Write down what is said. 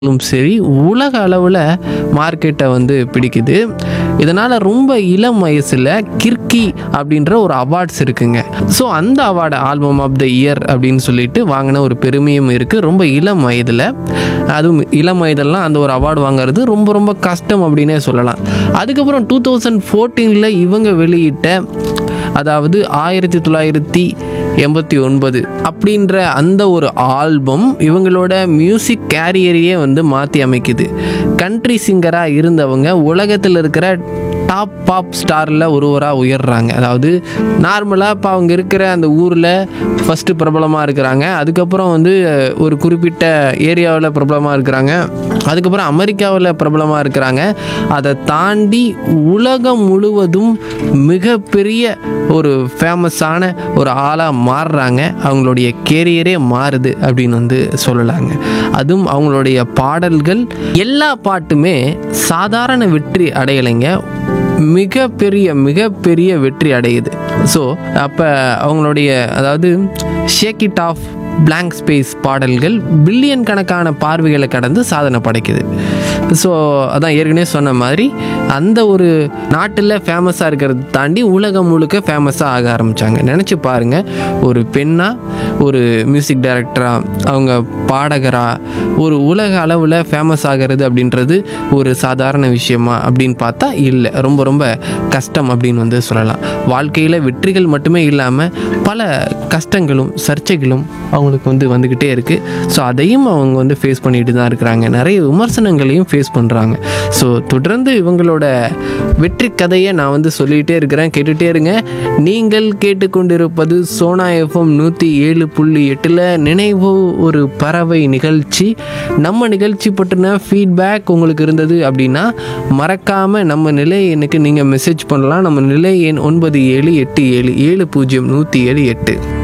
லும் சரி உலக அளவில் மார்க்கெட்டை வந்து பிடிக்குது இதனால் ரொம்ப இளம் வயசில் கிர்கி அப்படின்ற ஒரு அவார்ட்ஸ் இருக்குங்க ஸோ அந்த award album of the year அப்படின்னு சொல்லிட்டு வாங்கின ஒரு பெருமையும் இருக்குது ரொம்ப இளம் வயதில் அதுவும் இளம் வயதெல்லாம் அந்த ஒரு அவார்டு வாங்குறது ரொம்ப ரொம்ப கஷ்டம் அப்படின்னே சொல்லலாம் அதுக்கப்புறம் டூ தௌசண்ட் ஃபோர்டீனில் இவங்க வெளியிட்ட அதாவது ஆயிரத்தி தொள்ளாயிரத்தி எண்பத்தி ஒன்பது அப்படின்ற அந்த ஒரு ஆல்பம் இவங்களோட மியூசிக் கேரியரையே வந்து மாற்றி அமைக்குது கண்ட்ரி சிங்கராக இருந்தவங்க உலகத்தில் இருக்கிற டாப் பாப் ஸ்டாரில் ஒருவராக உயர்றாங்க அதாவது நார்மலாக இப்போ அவங்க இருக்கிற அந்த ஊரில் ஃபஸ்ட்டு பிரபலமாக இருக்கிறாங்க அதுக்கப்புறம் வந்து ஒரு குறிப்பிட்ட ஏரியாவில் பிரபலமாக இருக்கிறாங்க அதுக்கப்புறம் அமெரிக்காவில் பிரபலமாக இருக்கிறாங்க அதை தாண்டி உலகம் முழுவதும் மிகப்பெரிய ஒரு ஃபேமஸான ஒரு ஆளாக மாறுறாங்க அவங்களுடைய கேரியரே மாறுது அப்படின்னு வந்து சொல்லலாங்க அதுவும் அவங்களுடைய பாடல்கள் எல்லா பாட்டுமே சாதாரண வெற்றி அடையலைங்க மிகப்பெரிய மிகப்பெரிய வெற்றி அடையுது ஸோ அப்போ அவங்களுடைய அதாவது shake it off blank space பாடல்கள் பில்லியன் கணக்கான பார்வைகளை கடந்து சாதனை படைக்குது ஸோ அதான் ஏற்கனவே சொன்ன மாதிரி அந்த ஒரு நாட்டில் ஃபேமஸாக இருக்கிறத தாண்டி உலகம் முழுக்க ஃபேமஸாக ஆக ஆரம்பித்தாங்க நினச்சி பாருங்கள் ஒரு பெண்ணாக ஒரு மியூசிக் டைரக்டராக அவங்க பாடகராக ஒரு உலக அளவில் ஃபேமஸ் ஆகிறது அப்படின்றது ஒரு சாதாரண விஷயமா அப்படின்னு பார்த்தா இல்லை ரொம்ப ரொம்ப கஷ்டம் அப்படின்னு வந்து சொல்லலாம் வாழ்க்கையில் வெற்றிகள் மட்டுமே இல்லாமல் பல கஷ்டங்களும் சர்ச்சைகளும் அவங்களுக்கு வந்து வந்துக்கிட்டே இருக்குது ஸோ அதையும் அவங்க வந்து ஃபேஸ் பண்ணிட்டு தான் இருக்கிறாங்க நிறைய விமர்சனங்களையும் ஃபேஸ் பண்ணுறாங்க ஸோ தொடர்ந்து இவங்களோட வெற்றி கதையை நான் வந்து சொல்லிகிட்டே இருக்கிறேன் கேட்டுகிட்டே இருங்க நீங்கள் கேட்டுக்கொண்டிருப்பது சோனா எஃப்எம் நூற்றி ஏழு புள்ளி எட்டில் நினைவு ஒரு பறவை நிகழ்ச்சி நம்ம நிகழ்ச்சி பற்றின ஃபீட்பேக் உங்களுக்கு இருந்தது அப்படின்னா மறக்காமல் நம்ம நிலை எண்ணுக்கு நீங்கள் மெசேஜ் பண்ணலாம் நம்ம நிலை எண் ஒன்பது ஏழு எட்டு ஏழு ஏழு பூஜ்ஜியம் நூற்றி ஏழு எட்டு